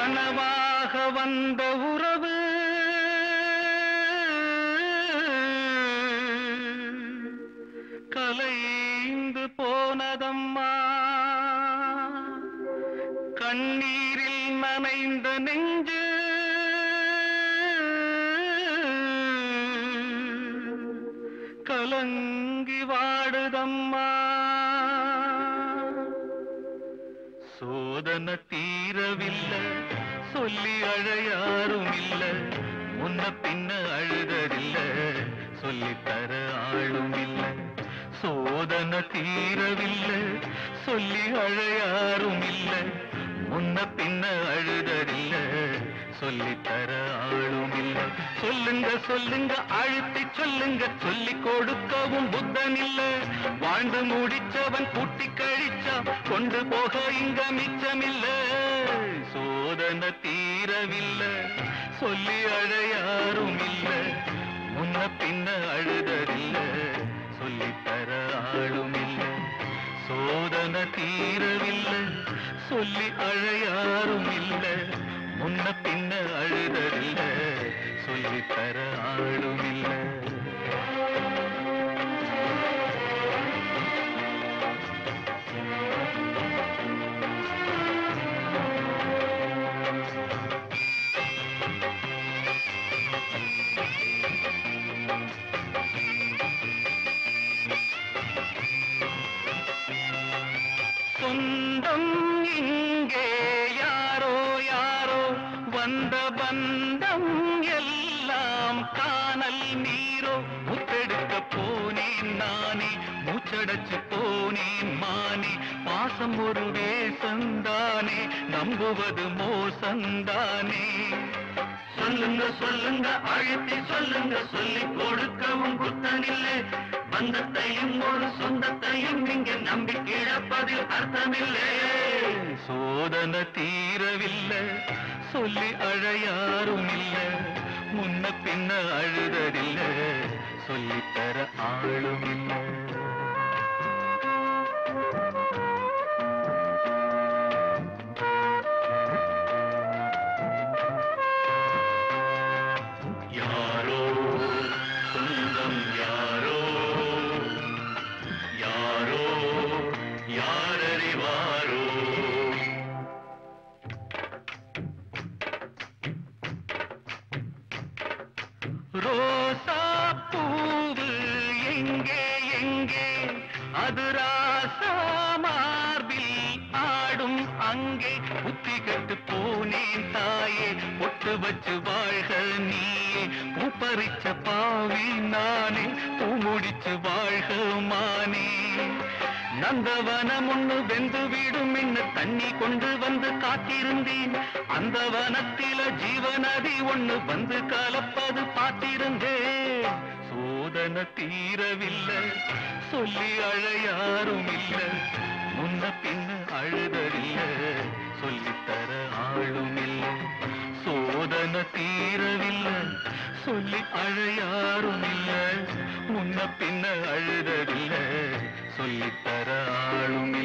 கனவாக வந்த உறவு கலைந்து போனதம்மா கண்ணீரில் நனைந்த நெஞ்சு கலங்கி வாடுதம்மா சோதனை தீரவில்லை சொல்லி அழையாரும் இல்ல முன்ன பின்ன அழுததில்ல சொல்லித்தர ஆளும் இல்ல சோதனை தீரவில்லை சொல்லி அழையாரும் இல்ல முன்ன பின்ன அழுததில்ல சொல்லித்தர ஆளும் இல்ல சொல்லுங்க சொல்லுங்க அழுத்தி சொல்லுங்க சொல்லி கொடுக்கவும் புத்தன் இல்ல வாழ்ந்து முடிச்சவன் கூட்டி கழிச்சா கொண்டு போக இங்க மிச்சமில்ல சோதனை தீரவில்லை சொல்லி அழையாரும் இல்ல முன்ன பின்ன அழுததில்ல சொல்லித்தர ஆளும் இல்ல சோதனை தீரவில்லை சொல்லி அழையாரும் இல்ல முன்ன பின்ன அழுததில்ல சொல்லித்தர ஆளும் இல்லை சொந்தம் இங்கே யாரோ யாரோ வந்த பந்தம் எல்லாம் காணல் நீரோ முத்தெடுக்க போனேன் நானே மூச்சடைச்சு போனேன் மானே பாசம் ஒரு வேசந்தானே நம்புவது மோசந்தானே சொல்லுங்க சொல்லுங்க அழுத்தி சொல்லுங்க சொல்லி கொடுக்கவும் குத்தனில்லை பந்தத்தையும் ஒரு சொந்தத்தையும் இங்க நம்பி கிடப்பதில் அர்த்தமில்லை சோதனை தீரவில்லை சொல்லி அழையாரும் இல்ல முன்ன பின்ன அழுததில்ல சொல்லித்தர ஆளும் இல்லை யாரோ சொந்தம் யாரோ யாரோ யாரறிவாரோ ரோசா பூவு எங்கே எங்கே அது ராசா மார்பில் ஆடும் அங்கே புத்தி கட்டு போனேன் தாயே பொட்டு வச்சு வாழ்க நீயே பூ பறிச்ச பாவி நானே பூ முடிச்சு வாழ்க மானே நந்தவனம் ஒண்ணு வெந்து விடும் என்ன தண்ணி கொண்டு வந்து காத்திருந்தேன் அந்த வனத்தில ஜீவநதி ஒண்ணு வந்து கலப்பது பார்த்திருந்தேன் சோதனை தீரவில்லை சொல்லி அழையாரும் இல்ல முன்ன பின்ன அழுதறில்ல சொல்லித்தர ஆளும் இல்ல சோதனை தீரவில்லை சொல்லி அழையாரும் இல்ல முன்ன பின்ன அழுதறில்ல சொல்லித்தர ஆளும் இல்ல